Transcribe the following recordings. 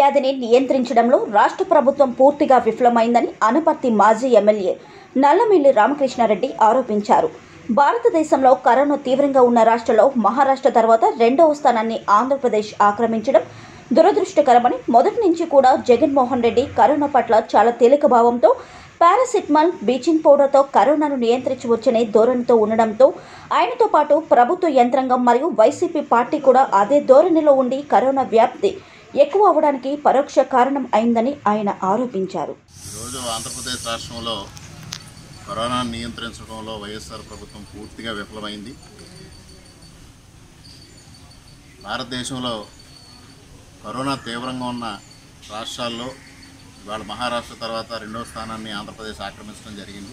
వ్యాధిని నియంత్రించడంలో రాష్ట్ర ప్రభుత్వం పూర్తిగా విఫలమైందని అనపర్తి మాజీ ఎమ్మెల్యే నల్లమిల్లి రామకృష్ణారెడ్డి ఆరోపించారు భారతదేశంలో కరోనా తీవ్రంగా ఉన్న రాష్ట్రంలో మహారాష్ట్ర తర్వాత రెండవ స్థానాన్ని ఆంధ్రప్రదేశ్ ఆక్రమించడం దురదృష్టకరమని మొదటి నుంచి కూడా జగన్మోహన్ రెడ్డి కరోనా పట్ల చాలా తేలిక భావంతో పారాసిటమాల్ బ్లీచింగ్ పౌడర్తో కరోనాను నియంత్రించవచ్చనే ధోరణితో ఉండడంతో ఆయనతో పాటు ప్రభుత్వ యంత్రాంగం మరియు వైసీపీ పార్టీ కూడా అదే ధోరణిలో ఉండి కరోనా వ్యాప్తి ఎక్కువ అవడానికి పరోక్ష కారణం అయిందని ఆయన ఆరోపించారు ఈరోజు ఆంధ్రప్రదేశ్ రాష్ట్రంలో కరోనా నియంత్రించడంలో వైఎస్ఆర్ ప్రభుత్వం పూర్తిగా విఫలమైంది భారతదేశంలో కరోనా తీవ్రంగా ఉన్న రాష్ట్రాల్లో ఇవాళ మహారాష్ట్ర తర్వాత రెండవ స్థానాన్ని ఆంధ్రప్రదేశ్ ఆక్రమించడం జరిగింది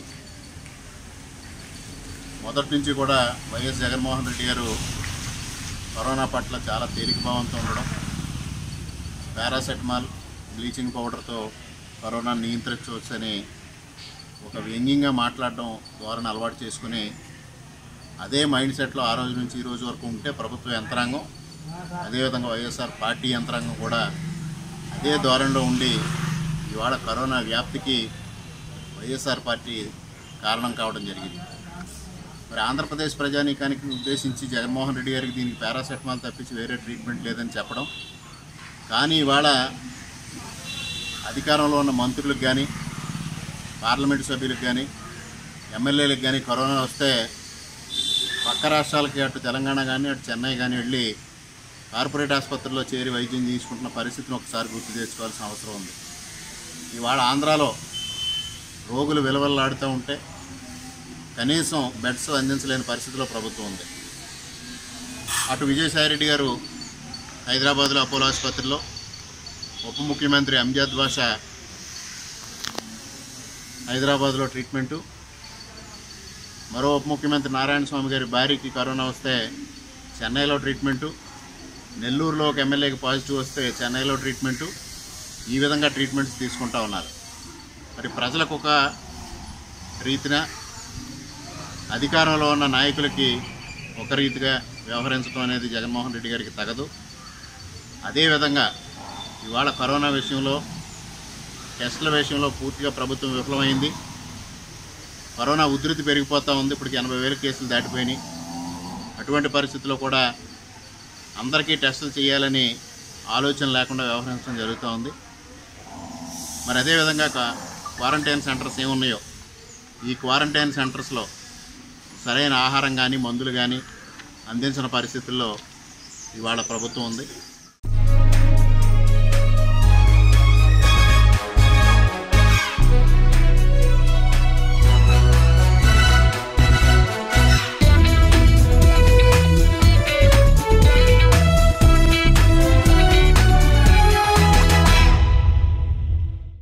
మొదటి నుంచి కూడా వైఎస్ జగన్మోహన్ రెడ్డి గారు కరోనా పట్ల చాలా తేలిక భావంతో ఉండడం పారాసెటమాల్ బ్లీచింగ్ పౌడర్తో కరోనా నియంత్రించవచ్చని ఒక వ్యంగ్యంగా మాట్లాడడం ద్వారా అలవాటు చేసుకుని అదే మైండ్ సెట్లో ఆ రోజు నుంచి ఈ రోజు వరకు ఉంటే ప్రభుత్వ యంత్రాంగం అదేవిధంగా వైఎస్ఆర్ పార్టీ యంత్రాంగం కూడా అదే ధోరణిలో ఉండి ఇవాళ కరోనా వ్యాప్తికి వైఎస్ఆర్ పార్టీ కారణం కావడం జరిగింది మరి ఆంధ్రప్రదేశ్ ప్రజానీకానికి ఉద్దేశించి జగన్మోహన్ రెడ్డి గారికి దీనికి పారాసెటమాల్ తప్పించి వేరే ట్రీట్మెంట్ లేదని చెప్పడం కానీ ఇవాళ అధికారంలో ఉన్న మంత్రులకు కానీ పార్లమెంటు సభ్యులకు కానీ ఎమ్మెల్యేలకు కానీ కరోనా వస్తే పక్క రాష్ట్రాలకి అటు తెలంగాణ కానీ అటు చెన్నై కానీ వెళ్ళి కార్పొరేట్ ఆసుపత్రిలో చేరి వైద్యం తీసుకుంటున్న పరిస్థితిని ఒకసారి గుర్తు తెచ్చుకోవాల్సిన అవసరం ఉంది ఇవాళ ఆంధ్రాలో రోగులు విలవల్లాడుతూ ఉంటే కనీసం బెడ్స్ అందించలేని పరిస్థితిలో ప్రభుత్వం ఉంది అటు విజయసాయిరెడ్డి గారు హైదరాబాద్లో అపోలో ఆసుపత్రిలో ఉప ముఖ్యమంత్రి అంజద్ బాషా హైదరాబాద్లో ట్రీట్మెంటు మరో ఉప ముఖ్యమంత్రి నారాయణ స్వామి గారి భార్యకి కరోనా వస్తే చెన్నైలో ట్రీట్మెంటు నెల్లూరులో ఒక ఎమ్మెల్యేకి పాజిటివ్ వస్తే చెన్నైలో ట్రీట్మెంటు ఈ విధంగా ట్రీట్మెంట్స్ తీసుకుంటా ఉన్నారు మరి ప్రజలకు ఒక రీతిన అధికారంలో ఉన్న నాయకులకి ఒక రీతిగా వ్యవహరించడం అనేది జగన్మోహన్ రెడ్డి గారికి తగదు అదేవిధంగా ఇవాళ కరోనా విషయంలో టెస్టుల విషయంలో పూర్తిగా ప్రభుత్వం విఫలమైంది కరోనా ఉధృతి పెరిగిపోతూ ఉంది ఇప్పటికి ఎనభై వేల కేసులు దాటిపోయినాయి అటువంటి పరిస్థితుల్లో కూడా అందరికీ టెస్టులు చేయాలని ఆలోచన లేకుండా వ్యవహరించడం జరుగుతూ ఉంది మరి అదేవిధంగా కా- క్వారంటైన్ సెంటర్స్ ఏమున్నాయో ఈ క్వారంటైన్ సెంటర్స్లో సరైన ఆహారం కానీ మందులు కానీ అందించిన పరిస్థితుల్లో ఇవాళ ప్రభుత్వం ఉంది